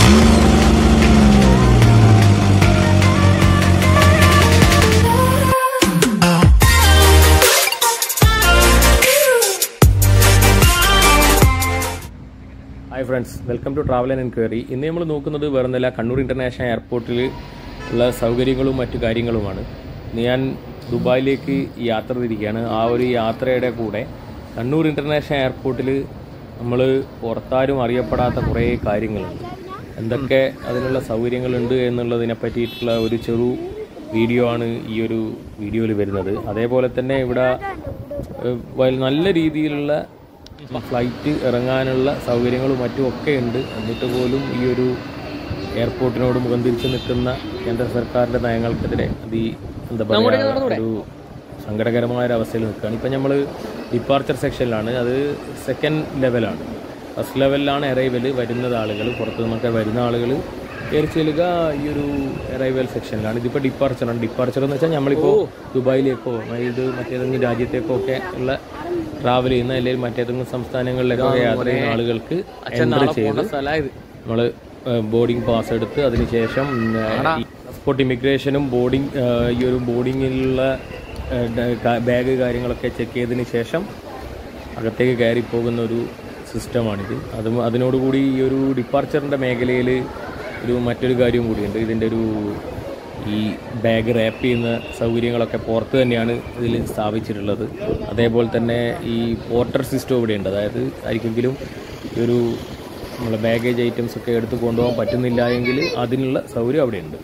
Hi friends welcome to travel and enquiry ഇന്ന് നമ്മൾ നോക്കുന്നത് വേറൊന്നുമില്ല കണ്ണൂർ ഇൻ്റർനാഷണൽ എയർപോർട്ടിൽ ഉള്ള സൗകര്യങ്ങളും മറ്റു കാര്യങ്ങളുമാണ് ഇന്ന് ഞാൻ ദുബായിലേക്ക് യാത്ര തിരിക്കുകയാണ് ആ ഒരു യാത്രയുടെ കൂടെ കണ്ണൂർ ഇൻ്റർനാഷണൽ എയർപോർട്ടിൽ നമ്മൾ പുറത്താരും അറിയപ്പെടാത്ത കുറേ കാര്യങ്ങളുണ്ട് എന്തൊക്കെ അതിനുള്ള സൗകര്യങ്ങളുണ്ട് എന്നുള്ളതിനെ പറ്റിയിട്ടുള്ള ഒരു ചെറു വീഡിയോ ആണ് ഈ ഒരു വീഡിയോയിൽ വരുന്നത് അതേപോലെ തന്നെ ഇവിടെ ഏഹ്, വൽ- നല്ല രീതിയിലുള്ള ഫ്ലൈറ്റ് ഇറങ്ങാനുള്ള സൗകര്യങ്ങളും മറ്റും ഒക്കെ ഉണ്ട് എന്നിട്ട് പോലും ഈ ഒരു എയർപോർട്ടിനോട് മുഖം തിരിച്ചു നിൽക്കുന്ന കേന്ദ്ര സർക്കാരിന്റെ നയങ്ങൾക്കെതിരെ അത് ഈ എന്താ പറയുക ഒരു സങ്കടകരമായ ഒരു അവസ്ഥയിൽ നിൽക്കുകയാണ് ഇപ്പം നമ്മൾ ഡിപ്പാർച്ചർ സെക്ഷനിലാണ് അത് സെക്കൻഡ് ലെവലാണ് ഫസ്റ്റ് ലെവലിലാണ് അറൈവൽ വരുന്നത് ആളുകൾ പുറത്തു നിന്നൊക്കെ വരുന്ന ആളുകൾ കയറി ചെല്ലുക ഈ ഒരു അറൈവൽ സെക്ഷനിലാണ് ഇതിപ്പോൾ ഡിപ്പാർച്ചറാണ് ഡിപ്പാർച്ചർ എന്ന് വെച്ചാൽ നമ്മളിപ്പോൾ ദുബായിലേക്കോ ഇത് മറ്റേതെങ്കിലും രാജ്യത്തേക്കോ ഒക്കെ ഉള്ള ട്രാവൽ ചെയ്യുന്ന അല്ലെങ്കിൽ മറ്റേതെങ്കിലും സംസ്ഥാനങ്ങളിലേക്കൊക്കെ യാത്ര ചെയ്യുന്ന ആളുകൾക്ക് എൻട്രി ചെയ്ത് നമ്മൾ ബോർഡിംഗ് പാസ് എടുത്ത് അതിനുശേഷം പാസ്പോർട്ട് ഇമിഗ്രേഷനും ബോർഡിംഗ് ഈ ഒരു ബോർഡിങ്ങിലുള്ള ബാഗ് കാര്യങ്ങളൊക്കെ ചെക്ക് ചെയ്തതിന് ശേഷം അകത്തേക്ക് കയറി പോകുന്ന ഒരു സിസ്റ്റമാണിത് അത് അതിനോടുകൂടി ഈ ഒരു ഡിപ്പാർച്ചറിൻ്റെ മേഖലയിൽ ഒരു മറ്റൊരു കാര്യം കൂടിയുണ്ട് ഇതിൻ്റെ ഒരു ഈ ബാഗ് റാപ്പ് ചെയ്യുന്ന സൗകര്യങ്ങളൊക്കെ പുറത്ത് തന്നെയാണ് ഇതിൽ സ്ഥാപിച്ചിട്ടുള്ളത് അതേപോലെ തന്നെ ഈ പോർട്ടർ സിസ്റ്റം ഇവിടെയുണ്ട് അതായത് ആർക്കെങ്കിലും ഈ ഒരു നമ്മളെ ബാഗേജ് ഐറ്റംസ് ഒക്കെ എടുത്ത് കൊണ്ടുപോകാൻ പറ്റുന്നില്ല എങ്കിൽ അതിനുള്ള സൗകര്യം അവിടെയുണ്ട്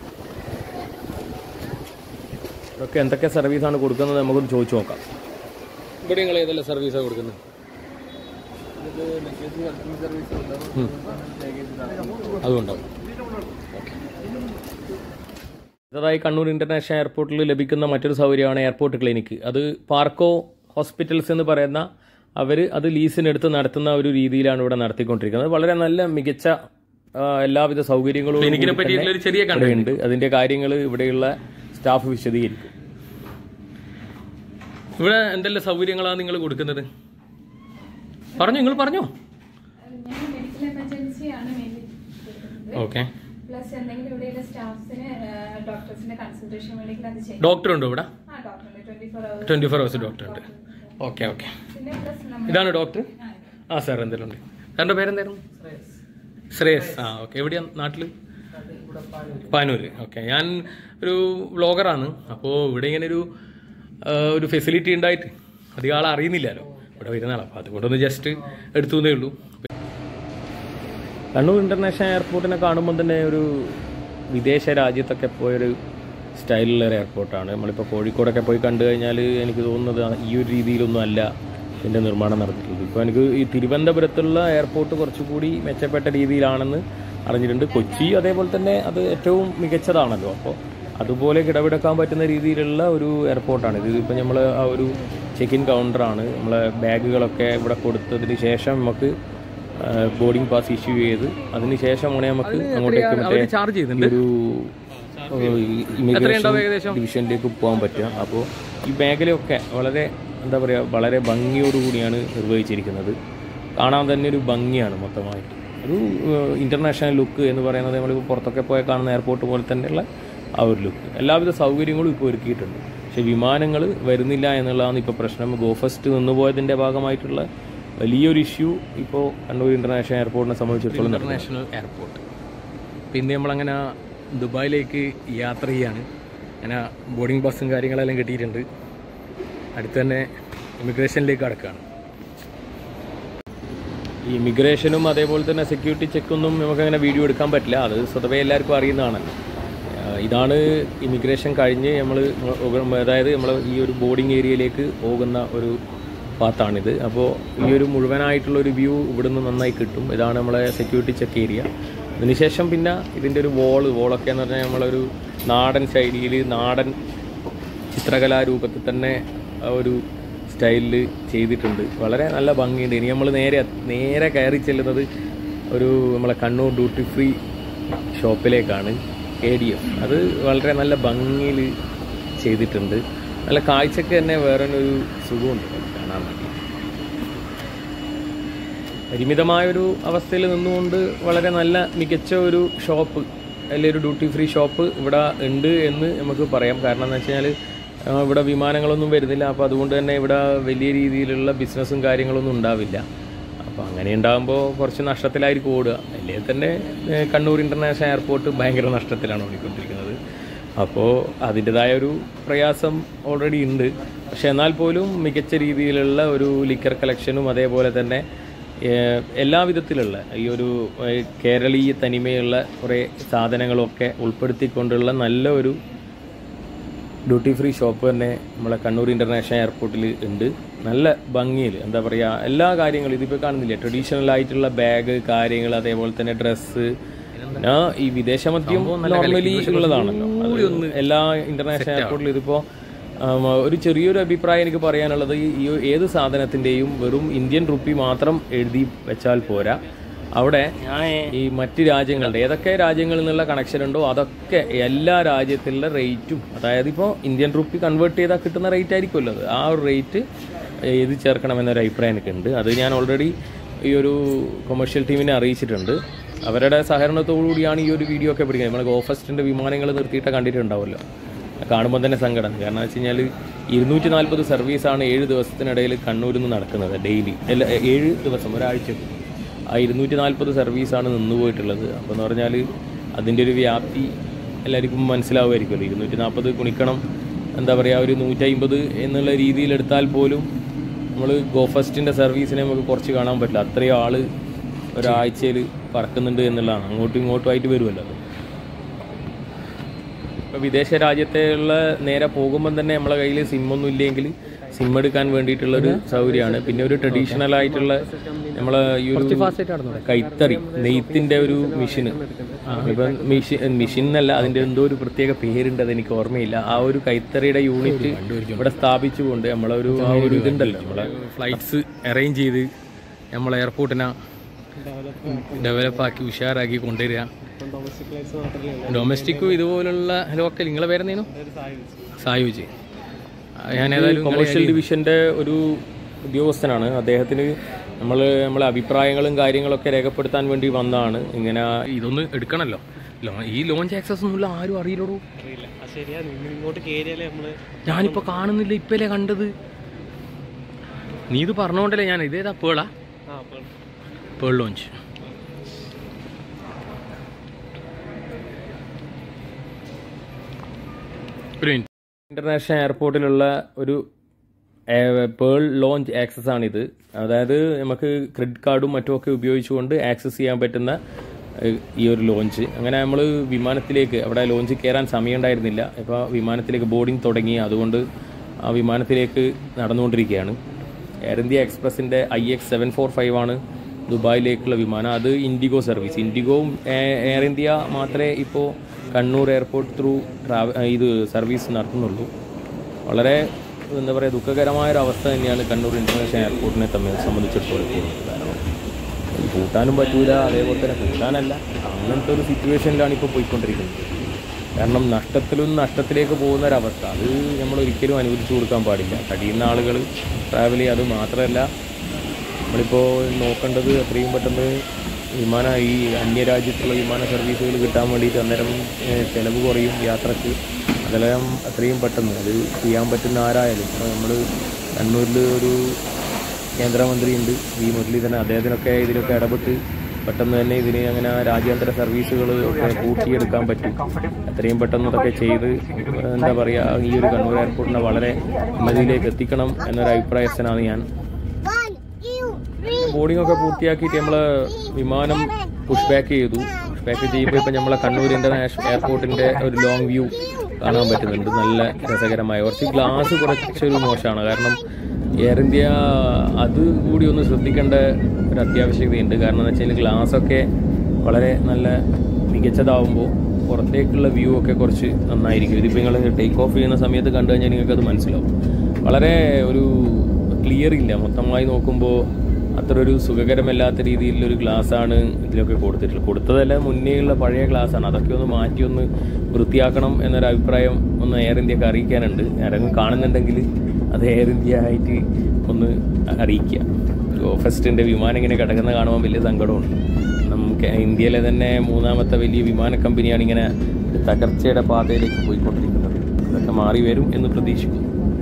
ഇതൊക്കെ എന്തൊക്കെ സർവീസാണ് കൊടുക്കുന്നത് നമുക്കൊന്ന് ചോദിച്ചു നോക്കാം ഇവിടെ നിങ്ങൾ ഏതെല്ലാം സർവീസാണ് കൊടുക്കുന്നത് ഉം. അതുകൊണ്ടാവും ഇതായി കണ്ണൂർ ഇന്റർനാഷണൽ എയർപോർട്ടിൽ ലഭിക്കുന്ന മറ്റൊരു സൗകര്യമാണ് എയർപോർട്ട് ക്ലിനിക്ക് അത് പാർക്കോ ഹോസ്പിറ്റൽസ് എന്ന് പറയുന്ന അവർ അത് ലീസിനെടുത്ത് നടത്തുന്ന ഒരു രീതിയിലാണ് ഇവിടെ നടത്തിക്കൊണ്ടിരിക്കുന്നത് വളരെ നല്ല മികച്ച ആ, എല്ലാവിധ സൗകര്യങ്ങളും ഉണ്ട് അതിന്റെ കാര്യങ്ങൾ ഇവിടെയുള്ള സ്റ്റാഫ് വിശദീകരിക്കും ഇവിടെ എന്തെല്ലാം സൗകര്യങ്ങളാണ് നിങ്ങൾ കൊടുക്കുന്നത് പറഞ്ഞു നിങ്ങൾ പറഞ്ഞോ ഞാൻ മെഡിക്കൽ എമർജൻസി ആണ് മെയിൻലി കൊടുക്കുന്നത് ഓക്കെ പ്ലസ് എന്തെങ്കിലും ഇവിടെയുള്ള സ്റ്റാഫ്സിന് ഡോക്ടേഴ്സിന്റെ കൺസൾട്ടേഷൻ വേണമെങ്കിൽ അത് ചെയ്യും ഡോക്ടർ ഉണ്ടോ ഇവിടെ ആ ഡോക്ടറുണ്ട് twenty four hours twenty four hours doctor ഉണ്ട് ഓക്കെ ഓക്കെ പിന്നെ പ്ലസ് നമ്മൾ ഇതാണ് ഡോക്ടർ ആ സാർ എന്തെങ്കിലും ഉണ്ട് സാറിന്റെ പേരെന്തായിരുന്നു ശ്രേയസ് ആ ഓക്കെ എവിടെയാ നാട്ടില് പാനൂര് ഓക്കെ ഞാൻ ഒരു വ്ളോഗറാണ് അപ്പോൾ ഇവിടെ ഇങ്ങനെ ഒരു ആ, ഒരു ഫെസിലിറ്റി ഉണ്ടായിട്ട് അധികം ആളെ അറിയുന്നില്ലല്ലോ ഇവിടെ വരുന്ന ആളാണ് അപ്പോൾ അതുകൊണ്ടൊന്ന് ജസ്റ്റ് എടുത്തു എന്നേ ഉള്ളൂ കണ്ണൂർ ഇന്റർനാഷണൽ എയർപോർട്ടിനെ കാണുമ്പോൾ തന്നെ ഒരു വിദേശ രാജ്യത്തൊക്കെ പോയൊരു സ്റ്റൈലുള്ള ഒരു എയർപോർട്ടാണ് നമ്മളിപ്പോൾ കോഴിക്കോടൊക്കെ പോയി കണ്ടു കഴിഞ്ഞാൽ എനിക്ക് തോന്നുന്നത് ഈ ഒരു രീതിയിലൊന്നും അല്ല ഇതിൻ്റെ നിർമ്മാണം നടന്നിട്ടുള്ളത് ഇപ്പോൾ എനിക്ക് ഈ തിരുവനന്തപുരത്തുള്ള എയർപോർട്ട് കുറച്ചുകൂടി മെച്ചപ്പെട്ട രീതിയിലാണെന്ന് അറിഞ്ഞിട്ടുണ്ട് കൊച്ചി അതേപോലെ തന്നെ അത് ഏറ്റവും മികച്ചതാണല്ലോ അപ്പോൾ അതുപോലെ കിടപിടക്കാൻ പറ്റുന്ന രീതിയിലുള്ള ഒരു എയർപോർട്ടാണ് ഇത് ഇപ്പോൾ നമ്മൾ ആ ഒരു ചെക്ക് ഇൻ കൗണ്ടറാണ് നമ്മളെ ബാഗുകളൊക്കെ ഇവിടെ കൊടുത്തതിന് ശേഷം നമുക്ക് ബോർഡിംഗ് പാസ് ഇഷ്യൂ ചെയ്ത് അതിന് ശേഷമാണ് നമുക്ക് അങ്ങോട്ടേക്ക് മറ്റേ ചാർജ് ഈ ഒരു ഇമിഗ്രേഷൻ ഡിവിഷനിലേക്ക് പോകാൻ പറ്റുക അപ്പോൾ ഈ മേഖലയൊക്കെ വളരെ എന്താ പറയുക വളരെ ഭംഗിയോടുകൂടിയാണ് നിർവഹിച്ചിരിക്കുന്നത് കാണാൻ തന്നെ ഒരു ഭംഗിയാണ് മൊത്തമായിട്ട് ഒരു ഇൻ്റർനാഷണൽ ലുക്ക് എന്ന് പറയുന്നത് നമ്മൾ പുറത്തൊക്കെ പോയി കാണുന്ന എയർപോർട്ട് പോലെ തന്നെയുള്ള ആ ഒരു ലുക്ക് എല്ലാവിധ സൗകര്യങ്ങളും ഇപ്പോൾ ഒരുക്കിയിട്ടുണ്ട് പക്ഷേ വിമാനങ്ങൾ വരുന്നില്ല എന്നുള്ളതാണ് ഇപ്പോൾ പ്രശ്നം ഗോഫസ്റ്റ് നിന്നുപോയതിൻ്റെ ഭാഗമായിട്ടുള്ള വലിയൊരു ഇഷ്യൂ ഇപ്പോൾ കണ്ണൂർ ഇൻ്റർനാഷണൽ എയർപോർട്ടിനെ സംബന്ധിച്ചിടത്തോളം നടക്കുന്നത്. ഇന്റർനാഷണൽ എയർപോർട്ട് പിന്നെ നമ്മളങ്ങനെ ദുബായിലേക്ക് യാത്ര ചെയ്യാണ് അങ്ങനെ ബോർഡിംഗ് ബസ്സും കാര്യങ്ങളെല്ലാം കിട്ടിയിട്ടുണ്ട് അടുത്ത് തന്നെ ഇമിഗ്രേഷനിലേക്ക് കടക്കുകയാണ് ഈ ഇമിഗ്രേഷനും അതേപോലെ തന്നെ സെക്യൂരിറ്റി ചെക്കൊന്നും നമുക്കങ്ങനെ വീഡിയോ എടുക്കാൻ പറ്റില്ല അത് സ്വതവേ എല്ലാവർക്കും അറിയുന്നതാണല്ലോ ആഹ് ഇതാണ് ഇമിഗ്രേഷൻ കഴിഞ്ഞ് നമ്മൾ അതായത് നമ്മൾ ഈ ഒരു ബോർഡിംഗ് ഏരിയയിലേക്ക് പോകുന്ന ഒരു പാത്താണിത് അപ്പോൾ ഈ ഒരു മുഴുവനായിട്ടുള്ള ഒരു വ്യൂ ഇവിടുന്ന് നന്നായി കിട്ടും ഇതാണ് നമ്മളെ സെക്യൂരിറ്റി ചെക്ക് ഏരിയ അതിനുശേഷം പിന്നെ ഇതിൻ്റെ ഒരു വോള് വോളൊക്കെ എന്ന് പറഞ്ഞാൽ നമ്മളൊരു നാടൻ ശൈലിയിൽ നാടൻ ചിത്രകലാരൂപത്തിൽ തന്നെ ആ ഒരു സ്റ്റൈലിൽ ചെയ്തിട്ടുണ്ട് വളരെ നല്ല ഭംഗിയുണ്ട് ഇനി നമ്മൾ നേരെ നേരെ കയറി ചെല്ലുന്നത് ഒരു നമ്മളെ കണ്ണൂർ ഡ്യൂട്ടി ഫ്രീ ഷോപ്പിലേക്കാണ് കെ ഡി എഫ് അത് വളരെ നല്ല ഭംഗിയിൽ ചെയ്തിട്ടുണ്ട് നല്ല കാഴ്ചക്ക് തന്നെ വേറെ ഒരു സുഖമുണ്ട് അത് കാണാൻ വേണ്ടി പരിമിതമായൊരു അവസ്ഥയിൽ നിന്നുകൊണ്ട് വളരെ നല്ല മികച്ച ഒരു ഷോപ്പ് അല്ലെങ്കിൽ ഒരു ഡ്യൂട്ടി ഫ്രീ ഷോപ്പ് ഇവിടെ ഉണ്ട് എന്ന് നമുക്ക് പറയാം കാരണം എന്ന് വെച്ച് കഴിഞ്ഞാൽ ഇവിടെ വിമാനങ്ങളൊന്നും വരുന്നില്ല അപ്പോൾ അതുകൊണ്ട് തന്നെ ഇവിടെ വലിയ രീതിയിലുള്ള ബിസിനസ്സും കാര്യങ്ങളൊന്നും ഉണ്ടാവില്ല അപ്പോൾ അങ്ങനെ ഉണ്ടാകുമ്പോൾ കുറച്ച് നഷ്ടത്തിലായിരിക്കും ഓടുക അല്ലെങ്കിൽ തന്നെ ഏഹ്, കണ്ണൂർ ഇൻ്റർനാഷണൽ എയർപോർട്ട് ഭയങ്കര നഷ്ടത്തിലാണ് ഓടിക്കൊണ്ടിരിക്കുന്നത് അപ്പോൾ അതിൻ്റെതായ ഒരു പ്രയാസം ഓൾറെഡി ഉണ്ട് പക്ഷെ എന്നാൽ പോലും മികച്ച രീതിയിലുള്ള ഒരു ലിക്കർ കളക്ഷനും അതേപോലെ തന്നെ ഏഹ്, എല്ലാ വിധത്തിലുള്ള ഈ ഒരു ഏഹ്, കേരളീയ തനിമയുള്ള കുറേ സാധനങ്ങളൊക്കെ ഉൾപ്പെടുത്തിക്കൊണ്ടുള്ള നല്ല ഒരു ഡ്യൂട്ടി ഫ്രീ ഷോപ്പ് തന്നെ നമ്മളെ കണ്ണൂർ ഇൻ്റർനാഷണൽ എയർപോർട്ടിൽ ഉണ്ട് നല്ല ഭംഗിയിൽ എന്താ പറയുക എല്ലാ കാര്യങ്ങളും ഇതിപ്പോൾ കാണുന്നില്ലേ ട്രഡീഷണൽ ആയിട്ടുള്ള ബാഗ് കാര്യങ്ങൾ അതേപോലെ തന്നെ ഡ്രസ്സ് പിന്നെ ഈ വിദേശ മദ്യം നോർമലി ഉള്ളതാണല്ലോ അത് എല്ലാ ഇന്റർനാഷണൽ എയർപോർട്ടിലും ഇതിപ്പോൾ ആം, ഒരു ചെറിയൊരു അഭിപ്രായം എനിക്ക് പറയാനുള്ളത് ഈ ഈ ഏത് സാധനത്തിൻ്റെയും വെറും ഇന്ത്യൻ റുപ്പി മാത്രം എഴുതി വെച്ചാൽ പോരാ അവിടെ ഈ മറ്റ് രാജ്യങ്ങളുടെ ഏതൊക്കെ രാജ്യങ്ങളിൽ നിന്നുള്ള കണക്ഷൻ ഉണ്ടോ അതൊക്കെ എല്ലാ രാജ്യത്തിലുള്ള റേറ്റും അതായത് ഇപ്പോൾ ഇന്ത്യൻ റുപ്പി കൺവേർട്ട് ചെയ്താൽ കിട്ടുന്ന റേറ്റ് ആയിരിക്കുമല്ലോ അത് ആ ഒരു റേറ്റ് എഴുതി ചേർക്കണമെന്നൊരു അഭിപ്രായം എനിക്കുണ്ട് അത് ഞാൻ ഓൾറെഡി ഈ ഒരു കൊമേഴ്ഷ്യൽ ടീമിനെ അറിയിച്ചിട്ടുണ്ട് അവരുടെ സഹകരണത്തോടു കൂടിയാണ് ഈ ഒരു വീഡിയോ ഒക്കെ പിടിക്കുന്നത് നമ്മൾ ഗോഫസ്റ്റിൻ്റെ വിമാനങ്ങൾ നിർത്തിയിട്ട് കണ്ടിട്ടുണ്ടാവുമല്ലോ കാണുമ്പോൾ തന്നെ സങ്കടം കാരണം വെച്ച് കഴിഞ്ഞാൽ ഇരുന്നൂറ്റി നാൽപ്പത് സർവീസാണ് ഏഴ് ദിവസത്തിനിടയിൽ കണ്ണൂരിൽ നിന്ന് നടക്കുന്നത് ഡെയിലി അല്ല ഏഴ് ദിവസം ഒരാഴ്ചക്ക് ആ ഇരുന്നൂറ്റി നാൽപ്പത് സർവീസാണ് നിന്ന് പോയിട്ടുള്ളത് അപ്പോൾ എന്ന് പറഞ്ഞാൽ അതിൻ്റെ ഒരു വ്യാപ്തി എല്ലാവർക്കും മനസ്സിലാവുമായിരിക്കുമല്ലോ ഇരുന്നൂറ്റി നാൽപ്പത് കുണിക്കണം എന്താ പറയുക ഒരു നൂറ്റമ്പത് എന്നുള്ള രീതിയിൽ എടുത്താൽ പോലും നമ്മൾ ഗോഫസ്റ്റിൻ്റെ സർവീസിനെ നമുക്ക് കുറച്ച് കാണാൻ പറ്റില്ല അത്രയും ആൾ ഒരാഴ്ചയിൽ പറക്കുന്നുണ്ട് എന്നുള്ളതാണ് അങ്ങോട്ടും ഇങ്ങോട്ടും ആയിട്ട് വരുമല്ലോ അത് ഇപ്പോൾ വിദേശ രാജ്യത്തേയുള്ള നേരെ പോകുമ്പം തന്നെ നമ്മളെ കയ്യിൽ സിമ്മൊന്നും ഇല്ലെങ്കിൽ സിം എടുക്കാൻ വേണ്ടിയിട്ടുള്ള ഒരു സൗകര്യമാണ് പിന്നെ ഒരു ട്രഡീഷണൽ ആയിട്ടുള്ള നമ്മളെ ഈ ഒരു കൈത്തറി നെയ്ത്തിന്റെ ഒരു മെഷീന് ഇപ്പം മെഷീൻ മെഷീൻ എന്നല്ല അതിന്റെ എന്തോ ഒരു പ്രത്യേക പേരുണ്ട് അത് എനിക്ക് ഓർമ്മയില്ല ആ ഒരു കൈത്തറിയുടെ യൂണിറ്റ് ഇവിടെ സ്ഥാപിച്ചുകൊണ്ട് നമ്മളെ ഒരു ആ ഒരു ഇതുണ്ടല്ലോ നമ്മളെ ഫ്ലൈറ്റ്സ് അറേഞ്ച് ചെയ്ത് നമ്മളെ എയർപോർട്ടിനെ ഡെവലപ്പാക്കി ഉഷാറാക്കി കൊണ്ടുവരിക ഡൊമസ്റ്റിക്കും ഇതുപോലുള്ള ലോക്കൽ നിങ്ങളെ പേരെന്തേനു സായുജ് ഞാൻ ഏതായാലും കൊമേഴ്ഷ്യൽ ഡിവിഷന്റെ ഒരു ഉദ്യോഗസ്ഥനാണ് അദ്ദേഹത്തിന് നമ്മൾ നമ്മളെ അഭിപ്രായങ്ങളും കാര്യങ്ങളൊക്കെ രേഖപ്പെടുത്താൻ വേണ്ടി വന്നതാണ് ഇങ്ങനെ ഇതൊന്ന് എടുക്കണല്ലോ ലോ- ഈ ലോഞ്ച് ആക്സസ് ഒന്നുമില്ല ആരും അറിയില്ലടോ ശരിയാ നിങ്ങൾ ഇങ്ങോട്ട് കയറിയാലേ നമ്മള് ഞാനിപ്പോ കാണുന്നില്ല ഇപ്പല്ലേ കണ്ടത് നീ ഇത് പറഞ്ഞോണ്ടല്ലേ ഞാൻ ഇതേതാ പേളാ ആ അപ്പോൾ പേൾ ലോഞ്ച് ഒരു മിനിറ്റ് ഇന്റർനാഷണൽ എയർപോർട്ടിലുള്ള ഒരു പേൾ ലോഞ്ച് ആക്സസ് ആണിത് അതായത് നമുക്ക് ക്രെഡിറ്റ് കാർഡും മറ്റുമൊക്കെ ഉപയോഗിച്ചുകൊണ്ട് ആക്സസ് ചെയ്യാൻ പറ്റുന്ന ഏഹ്, ഈ ഒരു ലോഞ്ച് അങ്ങനെ നമ്മൾ വിമാനത്തിലേക്ക് അവിടെ ലോഞ്ച് കയറാൻ സമയമുണ്ടായിരുന്നില്ല ഇപ്പോൾ വിമാനത്തിലേക്ക് ബോർഡിംഗ് തുടങ്ങി അതുകൊണ്ട് ആ വിമാനത്തിലേക്ക് നടന്നുകൊണ്ടിരിക്കുകയാണ് എയർ ഇന്ത്യ എക്സ്പ്രസിൻ്റെ I X seven four five ആണ് ദുബായിലേക്കുള്ള വിമാനം അത് ഇൻഡിഗോ സർവീസ് ഇൻഡിഗോവും എ- എയർ ഇന്ത്യ മാത്രമേ ഇപ്പോൾ കണ്ണൂർ എയർപോർട്ട് ത്രൂ ട്രാവ ഇത് സർവീസ് നടത്തുന്നുള്ളൂ വളരെ എന്താ പറയുക ദുഃഖകരമായ ഒരു അവസ്ഥ തന്നെയാണ് കണ്ണൂർ ഇൻ്റർനാഷണൽ എയർപോർട്ടിനെ തമ്മിൽ സംബന്ധിച്ചിടത്തോളം പോകുന്നത് കാരണം ഈ കൂട്ടാനും പറ്റൂല അതേപോലെ തന്നെ കൂട്ടാനല്ല അങ്ങനത്തെ ഒരു സിറ്റുവേഷനിലാണ് ഇപ്പോൾ പോയിക്കൊണ്ടിരിക്കുന്നത് കാരണം നഷ്ടത്തിലും നഷ്ടത്തിലേക്ക് പോകുന്ന ഒരവസ്ഥ അത് നമ്മൾ ഒരിക്കലും അനുവദിച്ചു കൊടുക്കാൻ പാടില്ല കഴിയുന്ന ആളുകൾ ട്രാവൽ ചെയ്യുക അത് മാത്രമല്ല നമ്മളിപ്പോൾ നോക്കേണ്ടത് എത്രയും പെട്ടെന്ന് വിമാന ഈ അന്യരാജ്യത്തുള്ള വിമാന സർവീസുകൾ കിട്ടാൻ വേണ്ടിയിട്ട് അന്നേരം ഏഹ്, ചെലവ് കുറയും യാത്രക്ക് അതെല്ലാം എത്രയും പെട്ടെന്ന് അത് ചെയ്യാൻ പറ്റുന്ന ആരായാലും ഇപ്പോൾ നമ്മൾ കണ്ണൂരിൽ ഒരു കേന്ദ്രമന്ത്രിയുണ്ട് വി മുരളീധരൻ അദ്ദേഹത്തിനൊക്കെ ഇതിലൊക്കെ ഇടപെട്ട് പെട്ടെന്ന് തന്നെ ഇതിന് അങ്ങനെ രാജ്യാന്തര സർവീസുകൾ ഒക്കെ കൂട്ടിയെടുക്കാൻ പറ്റും എത്രയും പെട്ടെന്ന് ഇതൊക്കെ ചെയ്ത് എന്താ പറയുക ഈ ഒരു കണ്ണൂർ എയർപോർട്ടിനെ വളരെ ഉന്നതിയിലേക്ക് എത്തിക്കണം എന്നൊരു അഭിപ്രായസ്ഥനാണ് ഞാൻ ബോർഡിംഗ് ഒക്കെ പൂർത്തിയാക്കിയിട്ട് നമ്മള് വിമാനം പുഷ് ബാക്ക് ചെയ്തു പുഷ് ബാക്ക് ചെയ്യുമ്പോൾ ഇപ്പം നമ്മളെ കണ്ണൂർ ഇന്റർനാഷണൽ എയർപോർട്ടിന്റെ ഒരു ലോങ് വ്യൂ കാണാൻ പറ്റുന്നുണ്ട് നല്ല രസകരമായ കുറച്ച് ഗ്ലാസ് കുറച്ചൊരു മോശമാണ് കാരണം എയർ ഇന്ത്യ അത് കൂടി ഒന്ന് ശ്രദ്ധിക്കേണ്ട ഒരു അത്യാവശ്യകതയുണ്ട് കാരണം എന്ന് വെച്ചാൽ ഗ്ലാസ് ഒക്കെ വളരെ നല്ല മികച്ചതാവുമ്പോൾ പുറത്തേക്കുള്ള വ്യൂ ഒക്കെ കുറച്ച് നന്നായിരിക്കും ഇതിപ്പോൾ നിങ്ങൾ ടേക്ക് ഓഫ് ചെയ്യുന്ന സമയത്ത് കണ്ടു കഴിഞ്ഞാൽ നിങ്ങൾക്ക് അത് മനസ്സിലാവും വളരെ ഒരു ക്ലിയർ ഇല്ല മൊത്തമായി നോക്കുമ്പോൾ അത്ര ഒരു സുഖകരമല്ലാത്ത രീതിയിലൊരു ഗ്ലാസ്സാണ് ഇതിലൊക്കെ കൊടുത്തിട്ടുള്ളത് കൊടുത്തതല്ല മുന്നേയുള്ള പഴയ ഗ്ലാസ്സാണ് അതൊക്കെ ഒന്ന് മാറ്റി ഒന്ന് വൃത്തിയാക്കണം എന്നൊരു അഭിപ്രായം ഒന്ന് എയർ ഇന്ത്യക്ക് അറിയിക്കാനുണ്ട് ആരെങ്കിലും കാണുന്നുണ്ടെങ്കിൽ അത് എയർ ഇന്ത്യ ആയിട്ട് ഒന്ന് അറിയിക്കുക ഫസ്റ്റിൻ്റെ വിമാനം ഇങ്ങനെ കിടക്കുന്ന കാണുമ്പോൾ വലിയ സങ്കടമുണ്ട് നമുക്ക് ഇന്ത്യയിലെ തന്നെ മൂന്നാമത്തെ വലിയ വിമാന കമ്പനിയാണ് ഇങ്ങനെ ഒരു തകർച്ചയുടെ പാതയിലേക്ക് പോയിക്കൊണ്ടിരിക്കുന്നത് ഇതൊക്കെ മാറി വരും എന്ന് പ്രതീക്ഷിക്കുന്നു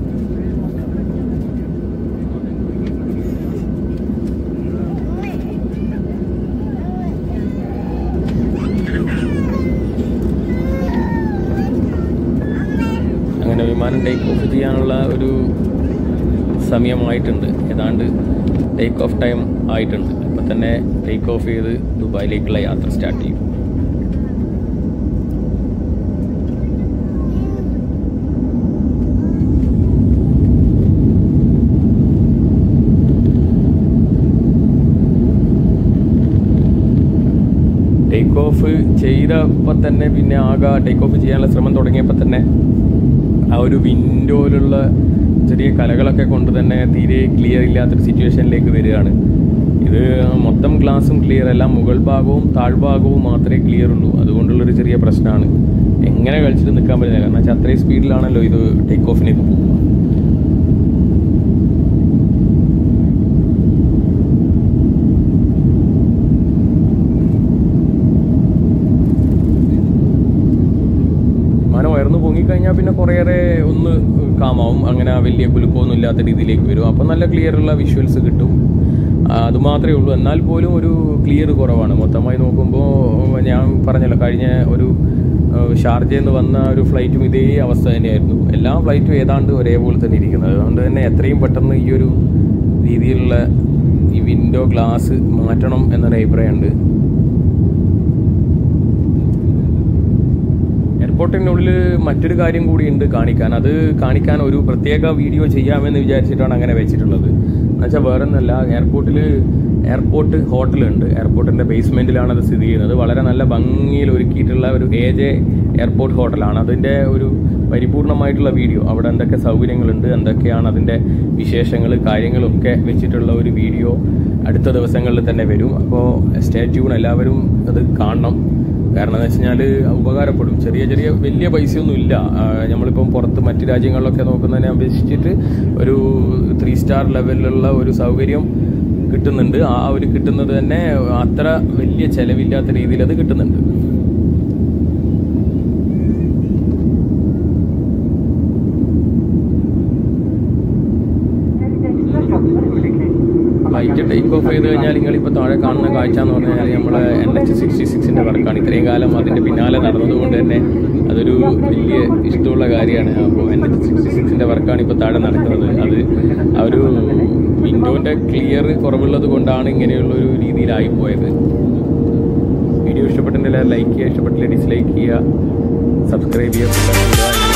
അങ്ങനെ വിമാനം ടേക്ക് ഓഫ് ചെയ്യാനുള്ള ഒരു സമയമായിട്ടുണ്ട് ഏതാണ്ട് ടേക്ക് ഓഫ് ടൈം ആയിട്ടുണ്ട് ഇപ്പം തന്നെ ടേക്ക് ഓഫ് ചെയ്ത് ദുബായിലേക്കുള്ള യാത്ര സ്റ്റാർട്ട് ചെയ്യും ടേക്ക് ഓഫ് ചെയ്തപ്പോൾ തന്നെ പിന്നെ ആകെ ടേക്ക് ഓഫ് ചെയ്യാനുള്ള ശ്രമം തുടങ്ങിയപ്പോൾ തന്നെ ആ ഒരു വിൻഡോയിലുള്ള ചെറിയ കലകളൊക്കെ കൊണ്ട് തന്നെ തീരെ ക്ലിയർ ഇല്ലാത്തൊരു സിറ്റുവേഷനിലേക്ക് വരികയാണ് ഇത് മൊത്തം ഗ്ലാസും ക്ലിയർ അല്ല മുകൾ ഭാഗവും താഴ്ഭാഗവും മാത്രമേ ക്ലിയർ ഉള്ളൂ അതുകൊണ്ടുള്ളൊരു ചെറിയ പ്രശ്നമാണ് എങ്ങനെ കളിച്ചിട്ട് നിൽക്കാൻ പറ്റില്ല കാരണം വെച്ചാൽ അത്രയും സ്പീഡിലാണല്ലോ ഇത് ടേക്ക് ഓഫിന് ഇത് പോകുക വിമാനം ഉയർന്നു പൊങ്ങിക്കഴിഞ്ഞാൽ പിന്നെ കുറേയേറെ ഒന്ന് കാമാവും അങ്ങനെ വലിയ കുലുക്കമൊന്നും ഇല്ലാത്ത രീതിയിലേക്ക് വരും അപ്പം നല്ല ക്ലിയർ ഉള്ള വിഷ്വൽസ് കിട്ടും ആ, അത് മാത്രമേ ഉള്ളൂ എന്നാൽ പോലും ഒരു ക്ലിയർ കുറവാണ് മൊത്തമായി നോക്കുമ്പോൾ ഞാൻ പറഞ്ഞല്ലോ കഴിഞ്ഞ ഒരു ആ, ഷാർജയിൽ നിന്ന് വന്ന ഒരു ഫ്ലൈറ്റും ഇതേ അവസ്ഥ തന്നെയായിരുന്നു എല്ലാ ഫ്ലൈറ്റും ഏതാണ്ട് ഒരേപോലെ തന്നെ ഇരിക്കുന്നത് അതുകൊണ്ട് തന്നെ എത്രയും പെട്ടെന്ന് ഈ ഒരു രീതിയിലുള്ള ഈ വിൻഡോ ഗ്ലാസ് മാറ്റണം എന്നൊരു അഭിപ്രായമുണ്ട് എയർപോർട്ടിനുള്ളിൽ മറ്റൊരു കാര്യം കൂടിയുണ്ട് കാണിക്കാൻ അത് കാണിക്കാൻ ഒരു പ്രത്യേക വീഡിയോ ചെയ്യാമെന്ന് വിചാരിച്ചിട്ടാണ് അങ്ങനെ വെച്ചിട്ടുള്ളത് എന്നുവെച്ചാൽ വേറെ ഒന്നല്ല എയർപോർട്ടിൽ എയർപോർട്ട് ഹോട്ടലുണ്ട് എയർപോർട്ടിന്റെ ബേസ്മെന്റിലാണ് അത് സ്ഥിതി ചെയ്യുന്നത് വളരെ നല്ല ഭംഗിയിൽ ഒരുക്കിയിട്ടുള്ള ഒരു എ ജെ എയർപോർട്ട് ഹോട്ടലാണ് അതിന്റെ ഒരു പരിപൂർണമായിട്ടുള്ള വീഡിയോ അവിടെ എന്തൊക്കെ സൗകര്യങ്ങളുണ്ട് എന്തൊക്കെയാണ് അതിന്റെ വിശേഷങ്ങൾ കാര്യങ്ങളൊക്കെ വെച്ചിട്ടുള്ള ഒരു വീഡിയോ അടുത്ത ദിവസങ്ങളിൽ തന്നെ വരും അപ്പോൾ സ്റ്റേ ട്യൂൺ എല്ലാവരും അത് കാണണം കാരണം എന്ന് വെച്ച് കഴിഞ്ഞാൽ ഉപകാരപ്പെടും ചെറിയ ചെറിയ വലിയ പൈസയൊന്നും ഇല്ല ആ, നമ്മളിപ്പം പുറത്ത് മറ്റ് രാജ്യങ്ങളിലൊക്കെ നോക്കുന്നതിനെ അപേക്ഷിച്ചിട്ട് ഒരു ത്രീ സ്റ്റാർ ലെവലിലുള്ള ഒരു സൗകര്യം കിട്ടുന്നുണ്ട് ആ ഒരു കിട്ടുന്നത് തന്നെ അത്ര വലിയ ചെലവില്ലാത്ത രീതിയിൽ അത് കിട്ടുന്നുണ്ട് ഫ്ലൈറ്റ് ടേക്ക് ഓഫ് ചെയ്ത് കഴിഞ്ഞാൽ നിങ്ങളിപ്പോൾ താഴെ കാണുന്ന കാഴ്ച എന്ന് പറഞ്ഞാൽ നമ്മളെ എൻ എച്ച് സിക്സ്റ്റി സിക്സിൻ്റെ വർക്കാണ് ഇത്രയും കാലം അതിൻ്റെ പിന്നാലെ നടന്നതുകൊണ്ട് തന്നെ അതൊരു വലിയ ഇഷ്ടമുള്ള കാര്യമാണ് അപ്പോൾ എൻ എച്ച് സിക്സ്റ്റി സിക്സിൻ്റെ വർക്കാണ് ഇപ്പോൾ താഴെ നടക്കുന്നത് അത് ആ ഒരു വിൻഡോൻ്റെ ക്ലിയർ കുറവുള്ളത് കൊണ്ടാണ് ഇങ്ങനെയുള്ള ഒരു രീതിയിലായി പോയത് വീഡിയോ ഇഷ്ടപ്പെട്ടിട്ടില്ല ലൈക്ക് ചെയ്യുക ഇഷ്ടപ്പെട്ടില്ല ഡിസ്ലൈക്ക് ചെയ്യുക സബ്സ്ക്രൈബ് ചെയ്യുക